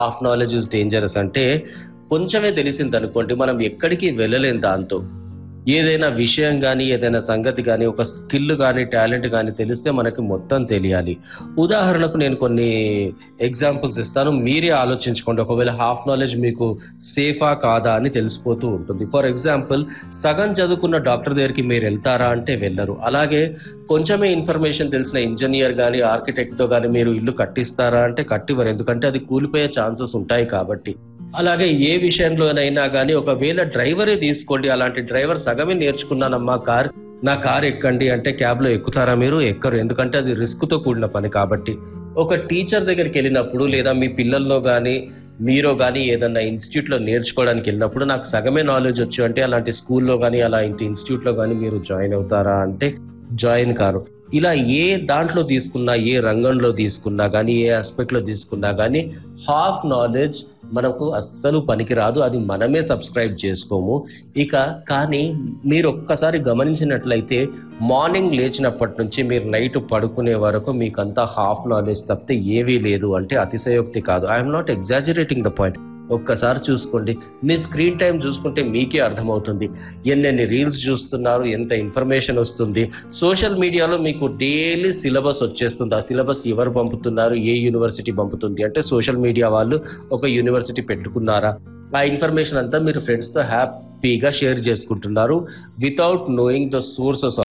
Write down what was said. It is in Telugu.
హాఫ్ నాలెడ్జ్ ఇస్ డేంజరస్ అంటే కొంచెమే తెలిసింది అనుకోండి మనం ఎక్కడికి వెళ్ళలేం దాంతో ఏదైనా విషయం కానీ ఏదైనా సంగతి కానీ ఒక స్కిల్ కానీ టాలెంట్ కానీ తెలిస్తే మనకి మొత్తం తెలియాలి ఉదాహరణకు నేను కొన్ని ఎగ్జాంపుల్స్ ఇస్తాను మీరే ఆలోచించుకోండి ఒకవేళ హాఫ్ నాలెడ్జ్ మీకు సేఫా కాదా అని తెలిసిపోతూ ఉంటుంది ఫర్ ఎగ్జాంపుల్ సగం చదువుకున్న డాక్టర్ దగ్గరికి మీరు వెళ్తారా అంటే వెళ్ళరు అలాగే కొంచెమే ఇన్ఫర్మేషన్ తెలిసిన ఇంజనీర్ కానీ ఆర్కిటెక్ట్తో కానీ మీరు ఇల్లు కట్టిస్తారా అంటే కట్టివ్వరు ఎందుకంటే అది కూలిపోయే ఛాన్సెస్ ఉంటాయి కాబట్టి అలాగే ఏ విషయంలోనైనా కానీ ఒకవేళ డ్రైవరే తీసుకోండి అలాంటి డ్రైవర్ సగమే నేర్చుకున్నానమ్మా కార్ నా కార్ ఎక్కండి అంటే క్యాబ్ లో ఎక్కుతారా మీరు ఎక్కరు ఎందుకంటే అది రిస్క్ తో కూడిన పని కాబట్టి ఒక టీచర్ దగ్గరికి వెళ్ళినప్పుడు లేదా మీ పిల్లల్లో కానీ మీరో కానీ ఏదన్నా ఇన్స్టిట్యూట్ లో నేర్చుకోవడానికి వెళ్ళినప్పుడు నాకు సగమే నాలెడ్జ్ వచ్చు అంటే అలాంటి స్కూల్లో కానీ అలాంటి ఇన్స్టిట్యూట్ లో కానీ మీరు జాయిన్ అవుతారా అంటే జాయిన్ కారు ఇలా ఏ దాంట్లో తీసుకున్నా ఏ రంగంలో తీసుకున్నా కానీ ఏ ఆస్పెక్ట్ లో తీసుకున్నా కానీ హాఫ్ నాలెడ్జ్ మనకు అస్సలు పనికిరాదు అది మనమే సబ్స్క్రైబ్ చేసుకోము ఇక కానీ మీరు ఒక్కసారి గమనించినట్లయితే మార్నింగ్ లేచినప్పటి నుంచి మీరు నైట్ పడుకునే వరకు మీకంతా హాఫ్ నాలెడ్జ్ తప్పితే ఏవీ లేదు అంటే అతిశయోక్తి కాదు I'm not exaggerating the point ఒక్కసారి చూసుకోండి మీ స్క్రీన్ టైం చూసుకుంటే మీకే అర్థమవుతుంది ఎన్నెన్ని రీల్స్ చూస్తున్నారు ఎంత ఇన్ఫర్మేషన్ వస్తుంది సోషల్ మీడియాలో మీకు డైలీ సిలబస్ వచ్చేస్తుంది ఆ సిలబస్ ఎవరు పంపుతున్నారు ఏ యూనివర్సిటీ పంపుతుంది అంటే సోషల్ మీడియా వాళ్ళు ఒక యూనివర్సిటీ పెట్టుకున్నారా ఆ ఇన్ఫర్మేషన్ అంతా మీరు ఫ్రెండ్స్తో హ్యాపీగా షేర్ చేసుకుంటున్నారు వితౌట్ నోయింగ్ ద సోర్సెస్